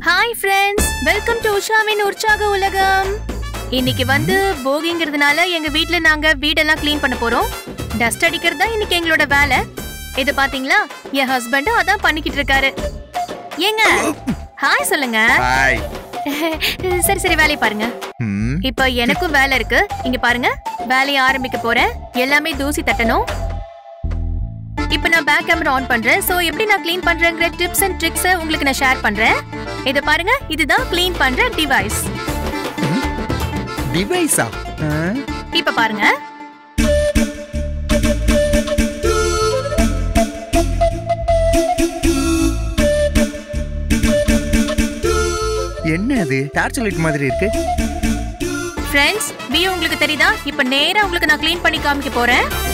hi friends welcome to உஷாவின் உற்சாக உலகம் இன்னைக்கு வந்து போகிங்கிறதுனால எங்க வீட்ல நாங்க வீடெல்லாம் க்ளீன் பண்ண போறோம் டஸ்ட் அடிக்கிறது தான் இன்னைக்கு எங்களோட வேலை இது பாத்தீங்களா என் ஹஸ்பண்டும் அதான் பண்ணிக்கிட்டு இருக்காரு ஏங்க ஹாய் சொல்லுங்க ஹாய் சரி சரி வேலையை பாருங்க ம் இப்போ எனக்கும் வேலை இருக்கு இங்க பாருங்க வேலையை ஆரம்பிக்க போறேன் எல்லாமே தூசி தட்டணும் இப்போ நான் பேக் கேமரா ஆன் பண்றேன் சோ எப்படி நான் க்ளீன் பண்றேங்கிற டிப்ஸ் அண்ட் ட்ரிக்ஸ் உங்களுக்கு நான் ஷேர் பண்றேன் இத பாருங்க இதுதான் க்ளீன் பண்ற டிவைஸ் டிவைஸா இப்ப பாருங்க என்ன அது டார்ச் லைட் மாதிரி இருக்கு ஃப்ரெண்ட்ஸ் வியூ உங்களுக்கு தெரியுதா இப்போ நேரா உங்களுக்கு நான் க்ளீன் பண்ணி காமிக்க போறேன்